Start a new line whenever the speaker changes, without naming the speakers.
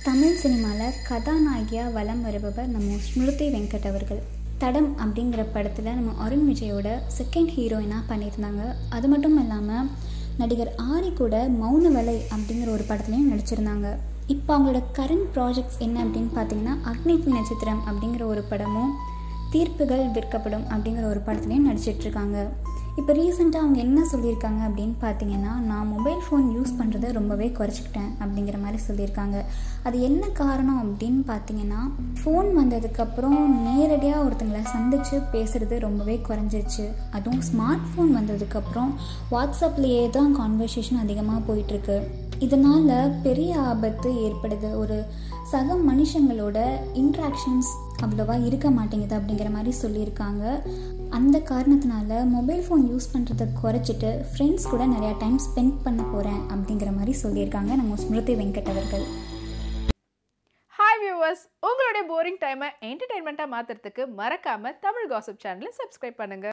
தமிழ் சினிமாவில் கதாநாயகியாக வலம் வருபவர் நம்ம ஸ்மிருதி வெங்கட் அவர்கள் தடம் அப்படிங்கிற படத்தில் நம்ம அருண் விஜயோட செகண்ட் ஹீரோயினாக பண்ணியிருந்தாங்க அது மட்டும் இல்லாமல் நடிகர் ஆரி கூட மௌனவலை அப்படிங்கிற ஒரு படத்துலையும் நடிச்சிருந்தாங்க இப்போ அவங்களோட கரண்ட் ப்ராஜெக்ட்ஸ் என்ன அப்படின்னு பார்த்தீங்கன்னா அக்னி நட்சத்திரம் அப்படிங்கிற ஒரு படமும் தீர்ப்புகள் விற்கப்படும் அப்படிங்கிற ஒரு படத்துலையும் நடிச்சிட்ருக்காங்க இப்போ ரீசெண்டாக அவங்க என்ன சொல்லியிருக்காங்க அப்படின்னு பார்த்தீங்கன்னா நான் மொபைல் ஃபோன் யூஸ் பண்ணுறதை ரொம்பவே குறைச்சிக்கிட்டேன் அப்படிங்கிற மாதிரி சொல்லியிருக்காங்க அது என்ன காரணம் அப்படின்னு பார்த்தீங்கன்னா ஃபோன் வந்ததுக்கப்புறம் நேரடியாக ஒருத்தங்களை சந்தித்து பேசுகிறது ரொம்பவே குறைஞ்சிருச்சு அதுவும் ஸ்மார்ட் ஃபோன் வந்ததுக்கப்புறம் வாட்ஸ்அப்லேயே தான் கான்வர்சேஷன் அதிகமாக போயிட்டுருக்கு இதனால் பெரிய ஆபத்து ஏற்படுது ஒரு சக மனுஷங்களோட இன்ட்ராக்ஷன்ஸ் அவ்வளோவா இருக்க மாட்டேங்குது அப்படிங்கிற மாதிரி சொல்லியிருக்காங்க அந்த காரணத்தினால மொபைல் ஃபோன் யூஸ் பண்ணுறதை குறைச்சிட்டு ஃப்ரெண்ட்ஸ் கூட நிறையா டைம் ஸ்பெண்ட் பண்ண போகிறேன் அப்படிங்கிற மாதிரி சொல்லியிருக்காங்க நம்ம ஸ்மிருதி வெங்கட் அவர்கள்
ஹாய் வியூவர்ஸ் உங்களுடைய போரிங் டைமை என்டர்டைன்மெண்ட்டாக மாற்றுறதுக்கு மறக்காமல் தமிழ் காசிப் சேனலை சப்ஸ்கிரைப் பண்ணுங்கள்